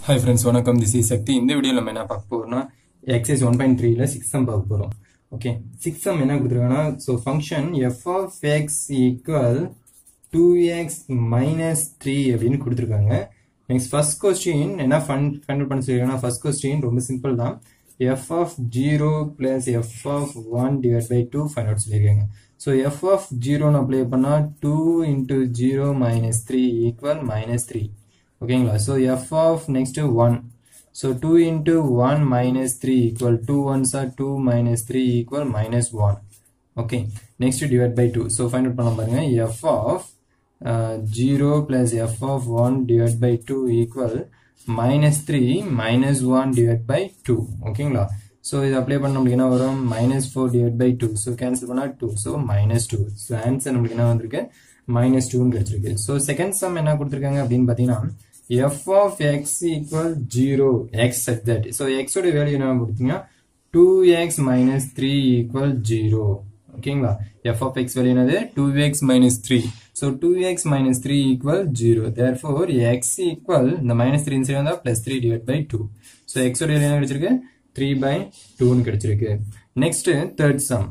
hi friends வணக்கம் this is Shakti இந்த வீடியோவில் நம்ம என்ன பார்க்க போறோம்னா எக்ஸைஸ் ஒன் பாயிண்ட் த்ரீல சிக்ஸ் சம் பார்க்க போகிறோம் ஓகே சிக்ஸ் சம் என்ன கொடுத்துருக்காங்கன்னா so function F of X equal to X minus three அப்படின்னு கொடுத்துருக்காங்க நெக்ஸ்ட் ஃபர்ஸ்ட் கொஸ்டின் என்ன ஃபன் ஃபைண்ட் பண்ண சொல்லிருக்காங்கன்னா ஃபர்ஸ்ட் கொஸ்டின் ரொம்ப சிம்பிள் தான் F of zero plus F of one divide by two find out சொல்லியிருக்காங்க ஸோ எஃப் ஆஃப் ஜீரோன்னு apply பண்ணால் two into zero minus three equal minus three ஓகேங்களா so F of next one so two into one minus three equal two ones or two minus three equal minus one okay next divide by two so find out பண்ண பாருங்க F of zero plus F of one divide by two equal minus three minus one divide by two ஓகேங்களா so இது apply பண்ண நம்மளுக்கு என்ன வரும் minus four divide by two so cancel பண்ணால் two so minus two so answer நம்மளுக்கு என்ன வந்திருக்கு மைனஸ் டூன்னு கிடைச்சிருக்கு ஸோ செகண்ட் சம் என்ன கொடுத்துருக்காங்க அப்படின்னு பார்த்தீங்கன்னா F of X equal zero X such that so எக்ஸோட வேல்யூ என்ன கொடுத்தீங்கன்னா two X minus three equal zero ஓகேங்களா எஃப் ஆஃப் எக்ஸ் வேல்யூ என்னது two X minus three so two X minus three equal zero therefore X equal இந்த minus three side வந்தால் plus three divide by two so எக்ஸோட value என்ன கிடைச்சிருக்கு three by டூன்னு கிடைச்சிருக்கு next third sum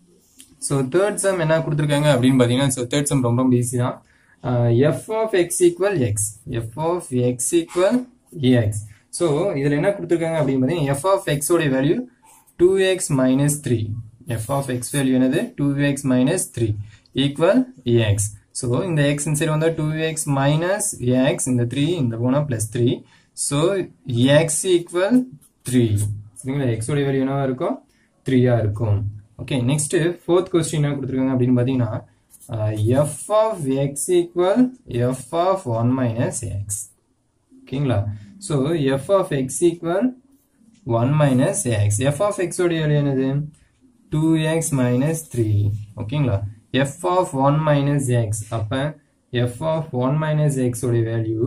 so third sum என்ன கொடுத்துருக்காங்க அப்படின்னு பார்த்தீங்கன்னா ஸோ தேர்ட் சம் ரொம்ப ரொம்ப ஈஸி தான் F of X equal x f of X equal a x so இதில் என்ன கொடுத்துருக்காங்க அப்படின்னு பார்த்தீங்கன்னா எஃப் ஆஃப் எக்ஸோட value two X minus three f of X value என்னது two X minus three equal a x so இந்த எக்ஸ் இந்த சைடு வந்தால் டூ எக்ஸ் மைனஸ் ஏஎக்ஸ் இந்த த்ரீ இந்த போனால் plus three so x equal three சரிங்களா எக்ஸோட வேல்யூ என்னவா இருக்கும் த்ரீயா இருக்கும் ஓகே நெக்ஸ்ட் ஃபோர்த் கொஸ்டின் என்ன கொடுத்துருக்காங்க அப்படின்னு பார்த்தீங்கன்னா F of X equal f of one minus x ஓகேங்களா so F of X equal one minus x f of எக்ஸோட வேல்யூ என்னது டூ எக்ஸ் மைனஸ் த்ரீ ஓகேங்களா F of one minus x அப்போ f of one minus எக்ஸோட value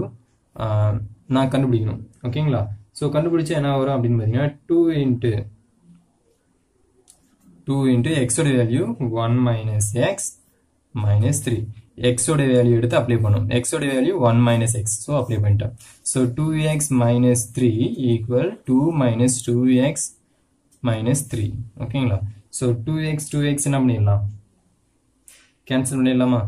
நான் கண்டுபிடிக்கணும் ஓகேங்களா so கண்டுபிடிச்சா என்ன வரும் அப்படின்னு பார்த்தீங்கன்னா டூ இன்ட்டு டூ இன்ட்டு எக்ஸோட value one minus x minus three எக்ஸோட வேல்யூ எடுத்து அப்ளை பண்ணும் எக்ஸோட value one minus x so apply பண்ணிட்டோம் so two X minus three equal two minus two X minus three ஓகேங்களா so two x two x என்ன பண்ணிடலாம் cancel பண்ணிடலாமா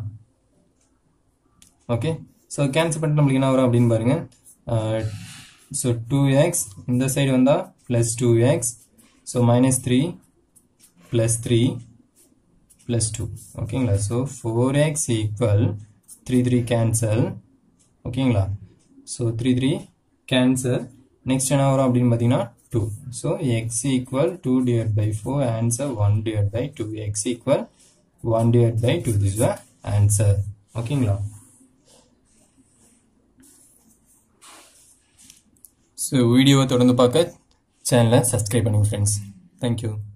okay so cancel பண்ணிட்டு நம்மளுக்கு என்ன வரும் அப்படின்னு பாருங்க ஸோ டூ எக்ஸ் இந்த சைடு வந்தால் plus two x so minus three plus three plus two ஓகேங்களா so four X equal three three cancel ஓகேங்களா so three three cancel next என்ன வரும் அப்படின்னு பார்த்தீங்கன்னா two so x equal two divide by four answer one divide by two x equal one divide by two this the answer ஓகேங்களா so வீடியோவை தொடர்ந்து பார்க்க சேனலை சப்ஸ்கிரைப் பண்ணுங்க ஃப்ரெண்ட்ஸ் தேங்க்யூ